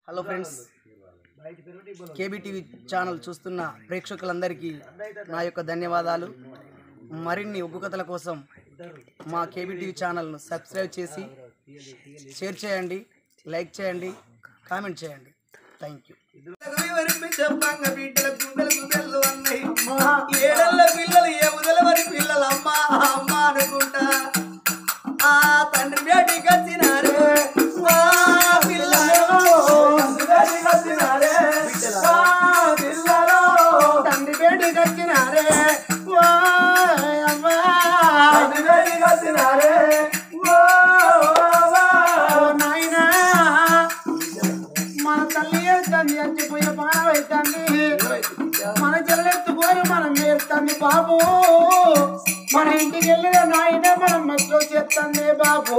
Hello friends కేబీటీవీ channel చూస్తున్న ప్రేక్షకులందరికీ నా యొక్క ధన్యవాదాలు మరిన్ని ఒగ్గు కథల కోసం మా కేబీటీవీ ఛానల్ను సబ్స్క్రైబ్ చేసి షేర్ చేయండి లైక్ చేయండి కామెంట్ చేయండి థ్యాంక్ యూ చెప్పంగా బిడ్డల గుండెలకు బెల్లు అన్నాయి ఏడల్ల పిల్లలు ఎముదల మరి పిల్లలు అమ్మ అమ్మ అనుకుంటా ఆ తండ్రి బేటికి వచ్చినారే ఆ పిల్లలు తండ్రి బేటికి వచ్చినారే ఆ పిల్లలు తండ్రి బేటికి వచ్చినారే ఓ అమ్మ తండ్రి బేటికి వచ్చినారే ఓ నాయనా మన తల్లి ఏడుతుంది చచ్చిపోయిన పానం అవుతుంది మన చెల్లెత్తుకొని మనం ఏడుతుంది బాబు మన ఇంటికి వెళ్ళిన నాయన మనం మెట్లో చేస్తుంది బాబు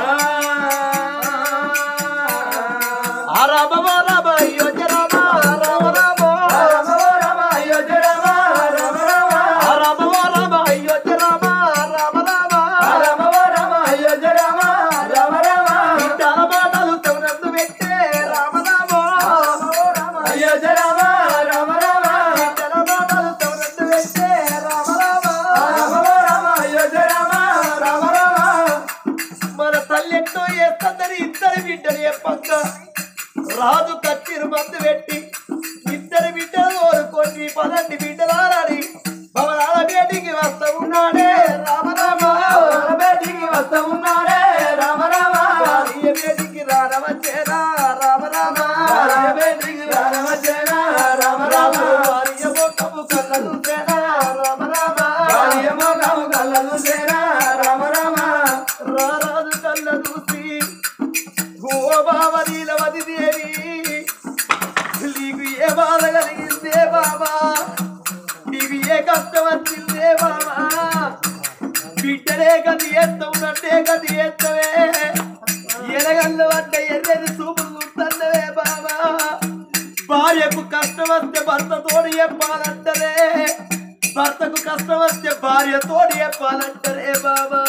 రామ రామ అయోధ్య రామ రామ రామ రామ రామ అయోధ్య రామ రామ రామ రామ రామ అయోధ్య రామ రామ రామ రామ రామ అయోధ్య రామ రామ రామ చాలా మాటలు తమనందు పెట్టే రామ రామ అయోధ్య రామ రామ రామ చాలా మాటలు తమనందు పెట్టే రామ రామ రామ రామ అయోధ్య రామ రామ రామ మన తల్లి ఎట్టో చేస్తుందని ఇద్దరు బిడ్డలు చెప్పంక రాజు కత్తిరు మందు పెట్టి ఇద్దరు బిడ్డలు కోరుకొని పదండి బిడ్డలారని భవనాల బేటికి వస్తా ఉన్నాడే రామ రామ భవనాల బేటికి వస్తా ఉన్నాడే రామ రామ భార్య బేటికి రానవచ్చేనా రామ రామ భార్య బేటికి రానవచ్చేనా రామ రామ భార్య మోకము కళ్ళలు సేనా రామ రామ భార్య మోకము కళ్ళలు సేనా రామ రామ రారాజు కళ్ళ చూసి ఓ బాబా నీలవతి దేవి నీకు ఏ బాధ కలిగిందే బాబా నీకు ఏ కష్టం వచ్చిందే బాబా బిడ్డనే గది ఎత్తవునంటే గది ఎత్తవే ఎనగళ్ళు అంటే ఎర్రని చూపులు చూస్తన్నవే బాబా భార్యకు కష్టం వస్తే భర్త తోడు చెప్పాలంటరే భర్తకు కష్టం వస్తే భార్య తోడు చెప్పాలంటరే బాబా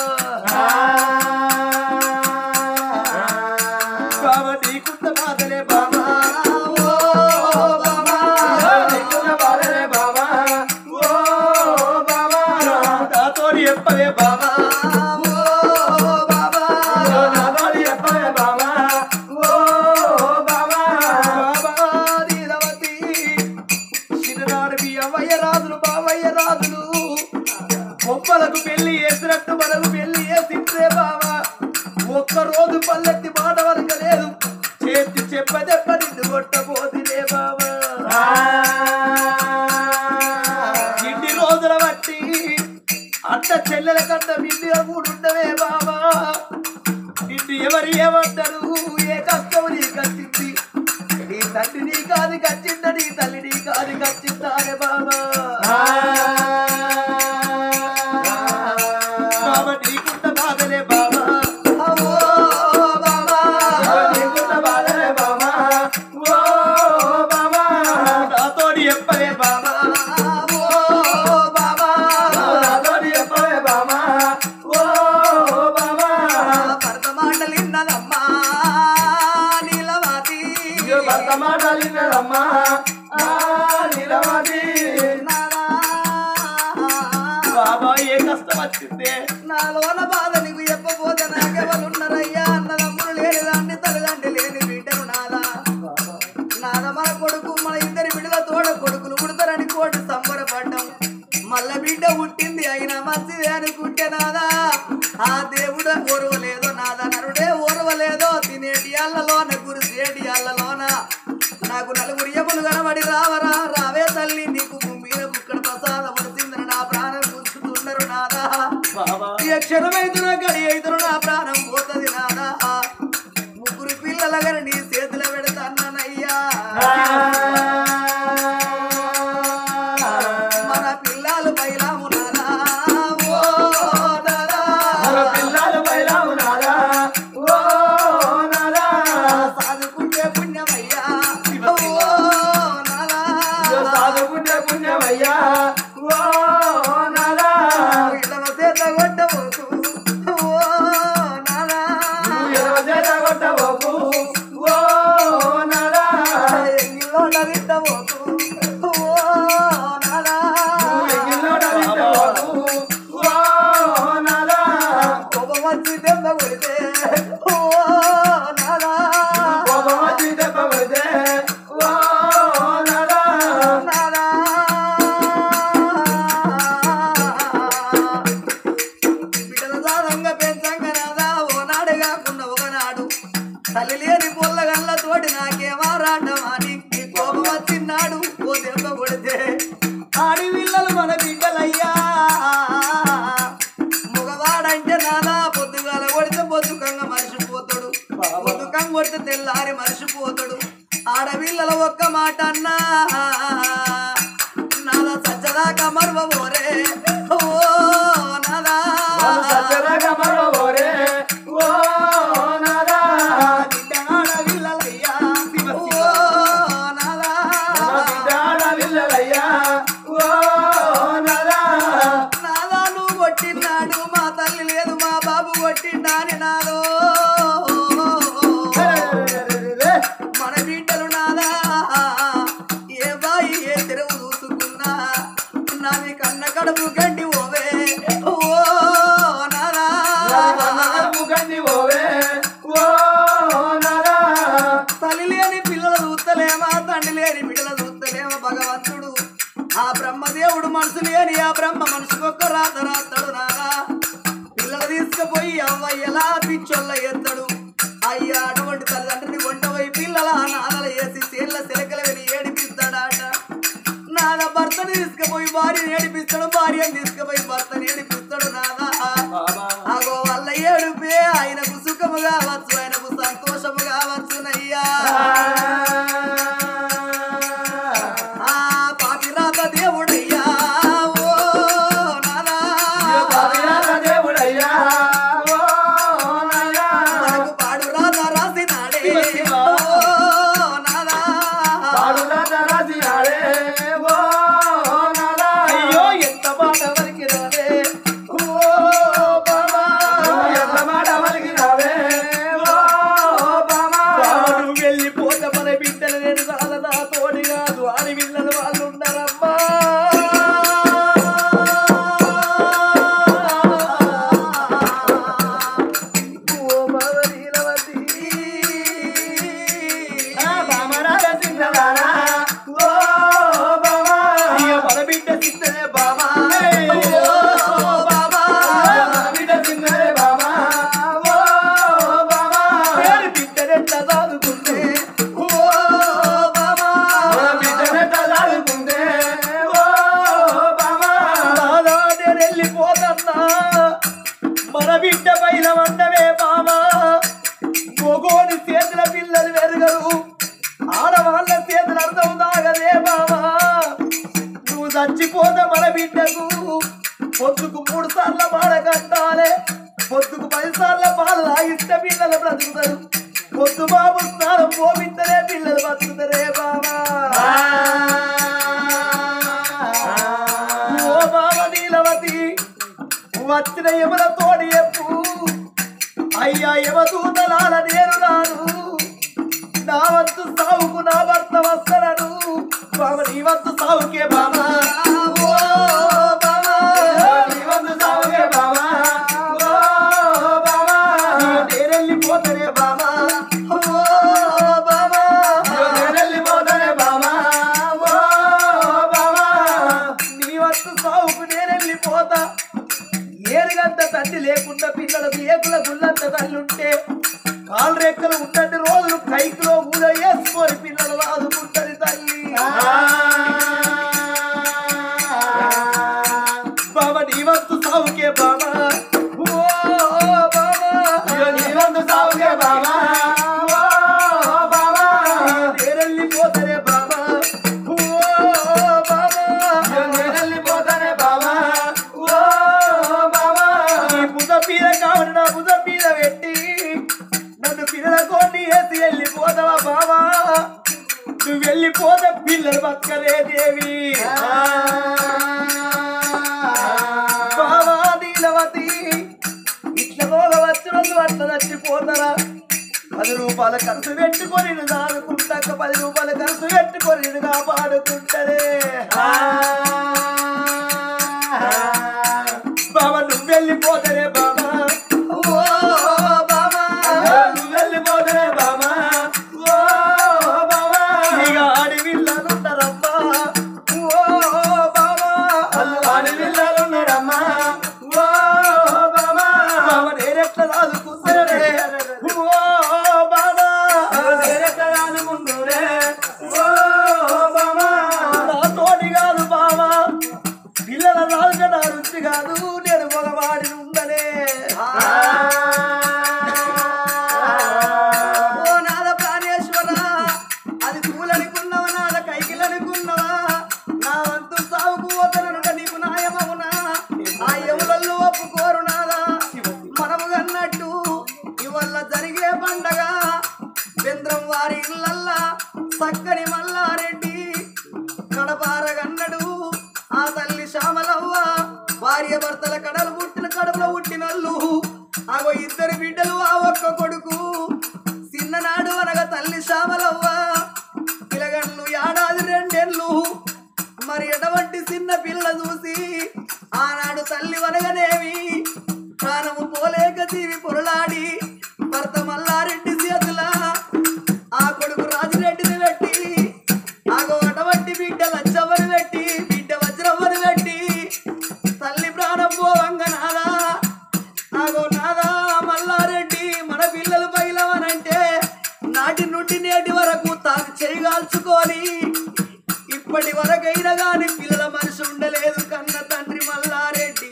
బాబా నీకున్న బాధలే బాబా ఓ బాబా నీకున్న బాధలే బాబా ఓ బాబా నాతోని చెప్పవే బాబా ఓ బాబా నాతోని చెప్పవే బాబా ఓ బాబా బాబా నీలవతి చిన్ననాడు మీ అవ్వయ్య రాజులు బావయ్య రాజులు బొమ్మలకు పెళ్లి చేసినట్టు మనకు పెళ్లి చేసిందే బావా ఒక్క రోజు పల్లెత్తి మాట వరక లేదు చేతి చెప్పదెప్ప నిన్ను కొట్టబోతులే బావా ఇన్ని రోజుల బట్టి అత్త చెల్లెల కట్ట బిడ్డగా కూడుండవే బావా నిన్ను ఎవరు ఏమంటారు ఏ కష్టం నీకు వచ్చింది నీ తండ్రి నీ కాదు కచ్చింద నీ తల్లి నీ కాదు కచ్చిందా అరే బాబా బాబా నీకున్న బాధలే బాబా ఓ బాబా నీకున్న బాధలే బాబా ఓ బాబా నాతోని చెప్పలే బాబా ఓ బాబా నాతోని చెప్పలే బాబా ఓ బాబా భర్త మాటలిన్నదమ్మా నీలవాతి భర్త మాటలిన్నదమ్మా నీలవాతి బాబా ఏ కష్టం వచ్చిందే నాలోన బాధ నీకు చెప్పబోతే నాకెవరున్నారయ్యా అన్నదమ్ములు లేని దాన్ని తల్లిదండ్రి లేని బిడ్డను నాదా నాద మన కొడుకు మన ఇద్దరి బిడ్డల తోడ కొడుకులు పుడతారని కోటి సంబరపడ్డాం మల్ల బిడ్డ పుట్టింది అయినా మంచిది అనుకుంటే నాదా ఆ దేవుడు ఓర్వలేదో నాదా నరుడే ఓర్వలేదో తినేటి అల్లలోన గురిసేటి అల్లలోన నాకు నలుగురు ఎములు కనబడి రావరా రావే తల్లి నీకు భూమిలో బుక్కడ ప్రసాదం వచ్చిందని నా ప్రాణం కూర్చుతున్నారు నాదా ఈ క్షణమైతున్న గడి అయితున్న నా ప్రాణం పోతుంది నాదా ముగ్గురు పిల్లల గారు నీ చేతిలో పెడతానయ్యా మన పిల్లలు బయలాము నాదా ఓ నాదా పిల్లలు బయలాము నాదా ఓ నాదా సాధుకుంటే పుణ్యమయ్యా ఓ నాదా సాధుకుంటే పుణ్యమయ్యా ఓ నాదా ఇళ్ళ చేత కొట్టబోతు ఓ నాదా ఆడపిల్లల ఒక్క మాట అన్నా నాదా సజ్జదాకా మరువబోరే ఓ నాదా సత్యరాగ మరవోరే ఓ నాదా బిడ్డ ఆడపిల్లలయ్యా ఓ నాదా బిడ్డాడ విల్లలయ్యా ఓ నాదా నాదా నువ్వు కొట్టినాడు మా తల్లి లేదు మా బాబు కొట్టిండాని నాదో మన బిడ్డలు నాదా ఏ బాయి ఏ తెరవు చూసుకున్నా నాది కన్న కడుపు గండి ఓవే ఓ నాదా ముగండి ఓవే ఓ నాదా తల్లి లేని పిల్లలు చూస్తలేమా తండ్రి లేని బిడ్డలు చూస్తలేమా భగవంతుడు ఆ బ్రహ్మదేవుడు మనసు లేని ఆ బ్రహ్మ మనసుకొక్క రాత రాస్తాడు నాదా పిల్లలు తీసుకుపోయి అవ్వయ్యలా పిచ్చొల్ల ఎత్తడు అయ్యా అటువంటి తల్లిదండ్రిని వంటవై పిల్లల నాదలు వేసి చేళ్ళ సిలకలు వెళ్ళి ఏడిపిస్తాడాట నాద భర్తని తీసుకుపోయి భార్యని ఏడిపిస్తాడు భార్యని తీసుకుపోయి భర్తని ఏడిపిస్తాడు నాదా అగో వల్ల ఏడుపే ఆయనకు సుఖము కావచ్చు ఆయనకు సంతోషము కావచ్చునయ్యా ఆ పాపిరాత దేవుడయ్యా ఓ నాదా దేవుడయ్యా ఓ నాదా మనకు పాడు రాత రాసినాడే శివ శివ. ఓ నాదా అయ్యో ఎంత మాట వరకు రాదే ఓ బాబా వాడు వెళ్ళిపోతే మన బిడ్డలు నేను కాదు నా తోడి కాదు ఆడి పిల్లలు వాళ్ళు ఉన్నారమ్మా ఓ మవరీలవతి. ఇక మన బిడ్డ చిన్నదే బామా ఓ బాబా నేను బిడ్డనెట్ల దాదుకుంటే ఓ బాబా నాదా నేను వెళ్ళిపోతన్నా మన బిడ్డ పైన వండవే బామా మొగోని చేతుల పిల్లలు వెరగరు ఆడవాళ్ళ చేతులు అర్థం దాగదే బామా నువ్వు చచ్చిపోతే మన బిడ్డకు పొద్దుకు మూడు సార్ల పాడ కట్టాలే పొద్దుకు పది సార్ల పాలు తాగిస్తే పిల్లలు బ్రతుకుతారు పొద్దు బాబు స్నానం పోవిద్దరే పిల్లలు బతుకుతారే బాబా ఓ బాబా నీలవతి వచ్చిన యముల తోడి ఎప్పు అయ్యా యమదూతలాల నేను రాను నా వంతు సావుకు నా భర్త వస్తనను బాబా నీ వంతు సావుకే బాబా ఓ బాబా నేనెళ్ళిపోతనే బాబా ఓ బాబా నీ వంతు సావుకు నేనెళ్ళిపోతా ఏడుగంట తల్లి లేకుండా పిల్లలకు ఏకుల గుళ్ళంత తల్లుంటే కాలు రెక్కలు ఉన్నట్టు రోజులు కైకులో కూడా వేసుకొని పిల్లలు ఆదుకుంటది తల్లి బాబా నీ వంతు సావుకే బాబా ఓ బాబా నేనెళ్ళిపోతనే బాబా ఓ బాబా నీ బుధ మీద కావని నా బుధ మీద పెట్టి నన్ను పిల్లల కొన్ని వేసి వెళ్ళిపోతావా బాబా నువ్వు వెళ్ళిపోతే పిల్లలు బతకలే దేవి బాబా నీలవతి ఇట్లా రోగ వచ్చినందు అట్లా చచ్చిపోతారా పది రూపాయలు ఖర్చు పెట్టుకొని నేను దాడుకుంటాక పది రూపాయలు ఖర్చు పెట్టుకొని నేను కాపాడుకుంటారే బాబా నువ్వు వెళ్ళిపోతారే బాబా ఓ బాబా నువ్వు వెళ్ళిపోతే బాబా ఓ బాబా ఇక అడవిల్లనుంటారమ్మా ఓ బాబా వాడి పిల్లలున్నారమ్మా ఓ బాబా బాబా నేనెట్లా దాదుకుంటారే ఓ బాబా నేనెక్కడ అనుకుంటురే ఓ బాబా నా తోటి కాదు బాబా సక్కని మల్లారెడ్డి కడపారగన్నడు ఆ తల్లి శ్యామలవ్వ భార్య భర్తల కడలు పుట్టిన కడుపులో పుట్టినల్లు ఆగో ఇద్దరు బిడ్డలు ఆ ఒక్క కొడుకు చిన్ననాడు అనగా తల్లి శ్యామలవ్వ పిలగన్లు ఏడాది రెండేళ్ళు మరి ఎటువంటి చిన్న పిల్ల చూసి ఆనాడు తల్లి వనగనేవి ప్రాణము పోలేక జీవి పొరలాడి భర్త మల్లారెడ్డి చేతుల ఆ కొడుకు రాజిరెడ్డిని పెట్టి ఆగో అటువంటి బిడ్డ లచ్చవ్వని పెట్టి బిడ్డ వజ్రవ్వని పెట్టి తల్లి ప్రాణం పోవంగ నాదా ఆగో నాదా మల్లారెడ్డి మన పిల్లలు పైలవనంటే నాటి నుండి నేటి వరకు తాను చేయగాల్చుకొని ఇప్పటి వరకైనా గాని పిల్లల మనసు ఉండలేదు కన్న తండ్రి మల్లారెడ్డి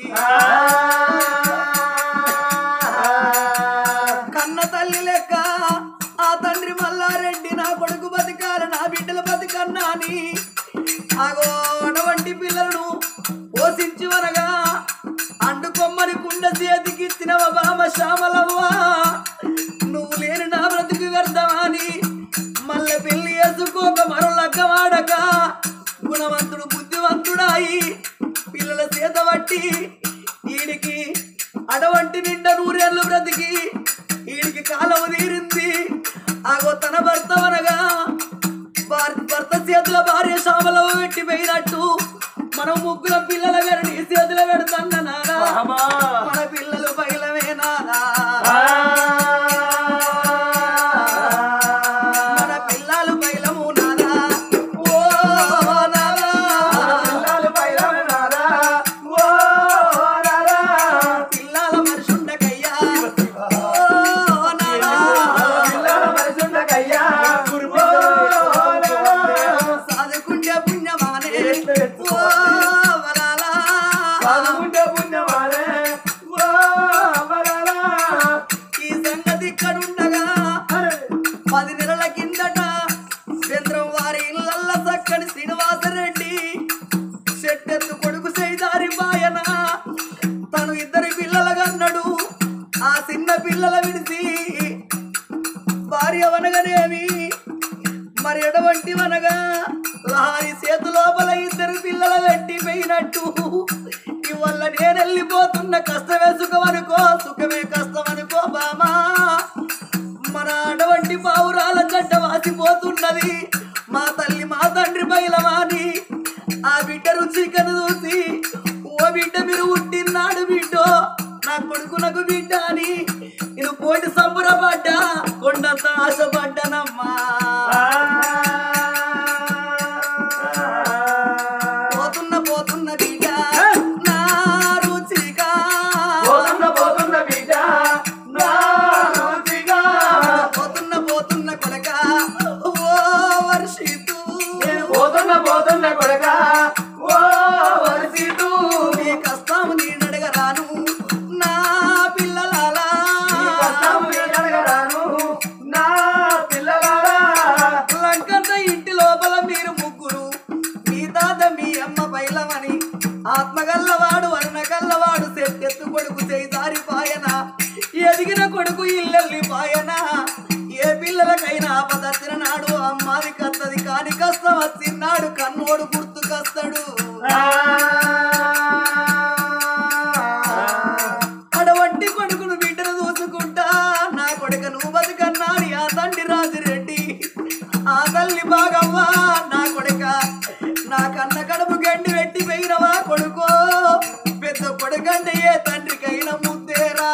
కన్న తల్లి లెక్క ఆ తండ్రి మల్లారెడ్డి నా కొడుకు బతికాల నా బిడ్డల బతికన్నా అని ఆగో అటువంటి పిల్లలను పోషించి వరగా అండుకొమ్మని కుండ చేతికి తినవ బామ శ్యామలవ్వ నువ్వు లేని నా బ్రతుకు వ్యర్థమని మళ్ళీ పెళ్లి చేసుకోక మరో లగ్గవాడక గుణవంతుడు బుద్ధివంతుడాయి పిల్లల చేత పట్టి ఈడికి అటువంటి నిండా నూరేళ్ళు బ్రతికి ఈడికి కాలం తీరింది ఆగో తన భర్త అనగా భార్- భర్త చేతుల భార్య శామలో పెట్టి పోయినట్టు మనం ముగ్గుల పిల్లల గారు నీ చేతుల పెడతాన్న నానా మన పిల్లలు పైలమే నానా మన పిల్లలు పైలము నానా ఓ నానా పిల్లల మనుషుండకయ్యా ఓ నానా సాదుకుంటే పుణ్యమానే ఓ వలాలా ఈ సంగతి ఇక్కడుండగా పది నెలల కిందట చంద్రం వారి ఇళ్ళల్ల చక్కని శ్రీనివాసరెడ్డి చెట్టెత్తు కొడుకు సైదారి బాయన తను ఇద్దరి పిల్లలగన్నాడు ఆ చిన్న పిల్లల విడిసి భార్య వనగనేమి మరి ఎటువంటి వనగా లారి చేతు లోపల ఇద్దరు పిల్లల పెట్టి పోయినట్టు ఇవల్ల నేను వెళ్ళిపోతున్న కష్టమే సుఖమనుకో సుఖమే కష్టమనుకో బామా మన అటువంటి పావురాల గడ్డ వాసిపోతున్నది మా తల్లి మా తండ్రి బయలమాని ఆ బిడ్డ రుచికను చూసి ఓ బిడ్డ మీరు పుట్టినాడు బిడ్డో నా కొడుకు నాకు బిడ్డ అని నేను పోటీ సంబరపడ్డా కొండంత ఆశపడ్డానమ్మా పోతున్న పోతున్న బిడ్డ నా రుచిగా పోతున్న పోతున్న కొడక ఓ వర్షితు పోతున్న కొడక ఓ వరసీతు నీ కష్టం నేనడగరాను నా పిల్లలాలా లంకంత ఇంటి లోపల మీరు ముగ్గురు మీ తాత మీ అమ్మ బయలమని ఆత్మగల్లవాడు వర్ణగల్లవాడు సెట్టెత్తు కొడుకు చేదారి పాయన ఎదిగిన కొడుకు ఇల్లెల్లి పాయన ఏ పిల్లలకైనా ఆపదచ్చిన నాడు అమ్మాది కత్తది కాని కష్టం వచ్చినాడు కన్నోడు గుర్తుకొస్తాడు అడవంటి కొడుకును బిడ్డను చూసుకుంటా నా కొడుక నువ్వు బతుకన్నా అని ఆ తండ్రి రాజిరెడ్డి ఆ తల్లి బాగవ్వ నా కొడుక నా కన్న కడుపు గండి పెట్టి పోయినవా కొడుకో పెద్ద కొడుకంటే ఏ తండ్రికైనా ముద్దేరా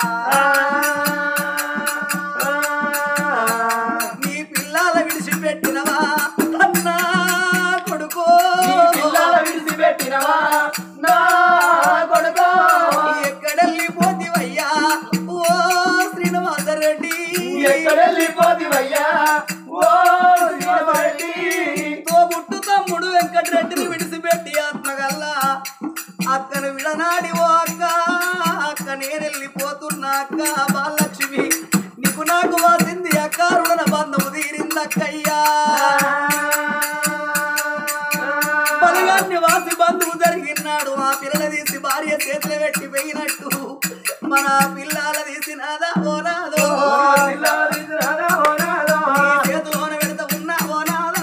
నీ పిల్లల విడిచిపెట్టినవా అన్నా కొడుకో విడిచిపెట్టినవా నా కొడుకో ఎక్కడెళ్ళిపోతివయ్యా ఓ శ్రీనివాసరెడ్డి ఎక్కడెళ్ళిపోతివయ్యా ఓ శ్రీనివాసరెడ్డి తోబుట్టు తమ్ముడు వెంకటరెడ్డిని విడిచిపెట్టి ఆత్మగల్లా అక్కను విడనాడి ఓ అక్క అక్క నేనెళ్ళిపోతున్నా అక్క బాలలక్ష్మి నీకు నాకు వాసింది అక్క రుణన బంధము తీరిందక్కయ్యా బలగాన్ని వాసి బంధువు జరిగినాడు ఆ పిల్లల తీసి భార్య చేతులు పెట్టి పోయినట్టు మన పిల్లల తీసినాదా ఓనాదో పిల్లలు రారా ఓ నాదో. చేతిలోన పెడతా ఉన్నా ఓనాదో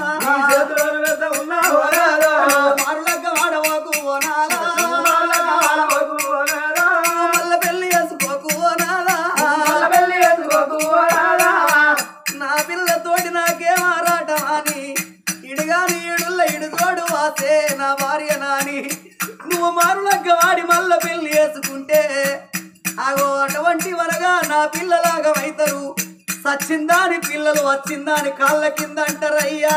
పిలిస్తే నా భార్య నాని నువ్వు మారులగ్గ వాడి మల్ల పెళ్లి చేసుకుంటే అగో అటువంటి వరగా నా పిల్లలాగా అవుతారు సచ్చిందాని పిల్లలు వచ్చిందాని కాళ్ళ కింద అంటారయ్యా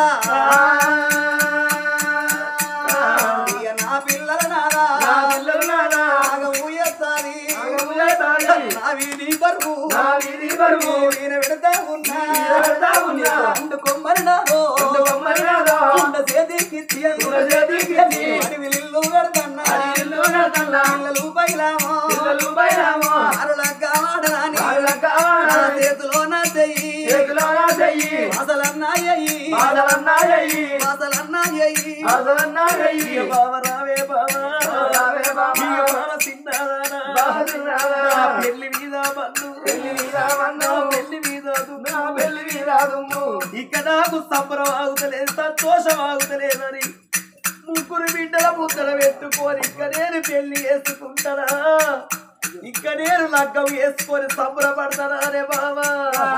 ఇక నా పిల్లల నారా నా పిల్లలు నానా ఆగ ఊయెత్తాలి. ఊయెత్తాలి. నా వీధి బరువు నా వీధి బరువు ఈయన పెడతా ఉన్నా ఈయన పెడతా ఉన్నా. రెండు కొమ్మరి నాదో రెండు కొమ్మరి నాదో. ఉండ చేతికి ఉండ చేతికి ఇచ్చి. అడవిలిల్లు కడతన్నా అడవిలిల్లు కడతన్నా. పిల్లలు పైలామో పిల్లలు బయలామో. ఆరులగ్గా వాడరాని ఆరులగ్గా వాడరాని. నా చేతిలో నా చెయ్యి చేతిలో నా చెయ్యి. అసలన్నాయ్యి బాధలన్నాయయి. అసలన్నాయ్యి బాధలన్నాయయి. బావ రావే బావా రావే బావా. ఇక బావ చిన్నదానా. బావ చిన్నదానా. నా పెళ్లి మీద మన్ను పెళ్లి మీద మన్ను. నా పెళ్లి మీద దుమ్ము. నా పెళ్లి మీద దుమ్ము. ఇక నాకు సంబరం ఆగుతలేదు సంతోషం ఆగుతలేదని ముగ్గురు బిడ్డల ముద్దలు పెట్టుకొని ఇక నేను పెళ్లి చేసుకుంటానా ఇక నేను లగ్గం వేసుకొని సంబరపడతానా రే బావా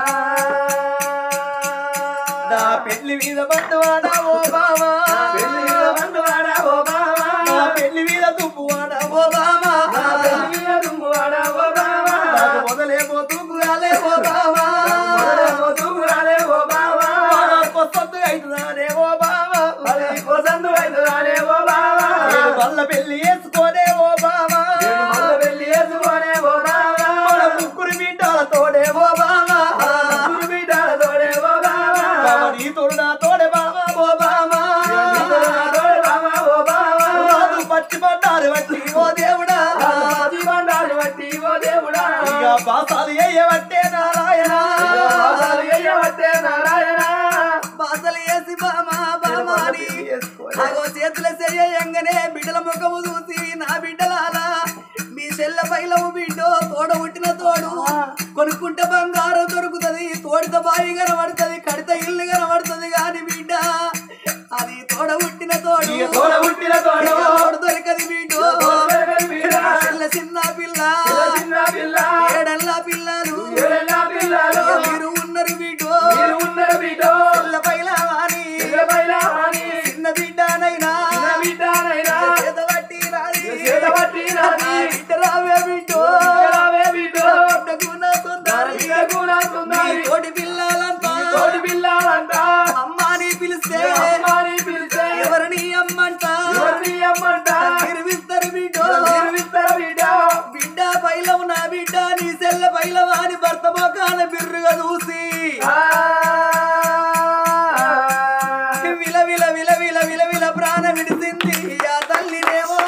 నా పెళ్లి మీద బంధువాడా ఓ బావా పెళ్లి మీద బంధువాడా ఓ బావా. నా పెళ్లి మీద దుమ్మువాడా ఓ బావా నా పెళ్లి మీద దుమ్మువాడా ఓ బావా. నాకు మొదలేమో దుమ్మురాలే ఓ బావా మొదలేమో దుమ్మురాలే ఓ బావా. కొత్త అవుతున్నానే ఓ బావా అది కోసందు అయితురాలే ఓ బావా. నేను మల్ల పెళ్లి వేసుకోనే ఓ బావా నేను మల్ల పెళ్లి చేసుకోనే ఓ బావా. మన ముగ్గురు బిడ్డలతోనే ఓ బావా ముగ్గురు బిడ్డలతోనే ఓ బావా. బావ నీ తోడు నా తోడే బావా ఓ బావా నీతో నాతోనే బావా ఓ బావా. రాజు పచ్చి బండారు బట్టి ఓ దేవుడా రాజు బండారు బట్టి ఓ దేవుడా. ఇక బాసాలు వేయబట్టే నారాయణ బాసాలు ఎయ్యబట్టే నారాయణ. బాసలు వేసి బామా బామాని అగో చేతుల చెయ్యంగానే బిడ్డల ముఖము చూసి నా బిడ్డలాలా మీ చెల్ల పైలవు బిడ్డో తోడ పుట్టిన తోడు కొనుక్కుంటే బంగారం దొరుకుతది తోడిత బాయి కనబడుతుంది కడిత ఇల్లు కనబడుతుంది కాని బిడ్డ అది తోడ పుట్టిన తోడు తోడ పుట్టిన తోడు. తోడు దొరకది బిడ్డో దొరకది బిడ్డ. చెల్ల చిన్న పిల్ల చిన్న పిల్ల. ఏడల్ల పిల్లలు ఏడేళ్ళ పిల్లలు. మీరు ఉన్నారు బిడ్డో మీరు ఉన్నారు బిడ్డో. చెల్ల పైలవాని పిల్లపైన వాణి. చిన్న బిడ్డనైనా చిన్న బిడ్డనైనా. చేతబట్టి రాని చేతబట్టి రాని. బిడ్డ రావే బిడ్డో రావే బిడ్డో. బిడ్డకు నా సుందరి. బిడ్డకు నా సుందరి. నీ తోటి పిల్లలంతా తోటి పిల్లలంతా అమ్మాని పిలిస్తే అమ్మాని పిలిస్తే ఎవరిని అమ్మంట ఎవరిని అమ్మంట నిర్మిస్తారు బిడ్డో నిర్మిస్తారు బిడ్డ. బిడ్డ పైలవు నా బిడ్డ నీ సెల్ల పైలవా అని భర్త మొఖాన బిర్రుగా చూసి ఆ. విల విల విల విల విల విల ప్రాణ విడిసింది ఆ తల్లినేమో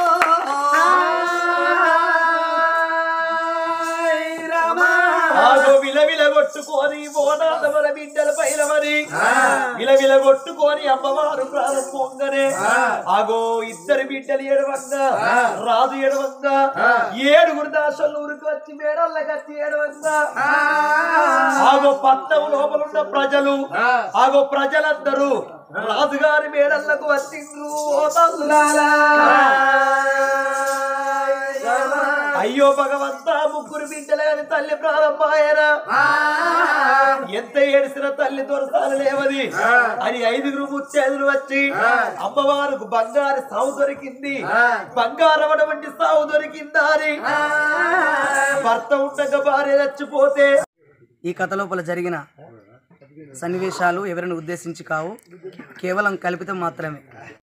ఆయ్ రామా. ఆగో విల విల కొట్టుకొని బోనాల మన బిడ్డల పైలమని విల విల కొట్టుకొని అమ్మవారు ప్రాణం పొంగనే ఆగో ఇద్దరు బిడ్డలు ఏడవంగా రాజు ఏడవంగా ఏడుగురు దాసలు ఊరికి వచ్చి మేడళ్ళకి వచ్చి ఏడవంగా ఆగో పట్నం లోపల ఉన్న ప్రజలు ఆగో ప్రజలందరూ రాజుగారి మేడళ్ళకు వచ్చిండ్రు ఓ తల్లులారా. అయ్యో భగవంతా ముగ్గురు బిడ్డలని తల్లి ప్రారంభాయన ఎంత ఏడిసిన తల్లి దొరసాలు లేవది అని ఐదుగురు ముత్తైదులు వచ్చి అమ్మవారికి బంగారు సావు దొరికింది బంగారం అటువంటి సావు దొరికిందా అని భర్త ఉండగా భార్య చచ్చిపోతే ఈ కథ లోపల జరిగిన సన్నివేశాలు ఎవరిని ఉద్దేశించి కావు కేవలం కల్పితం మాత్రమే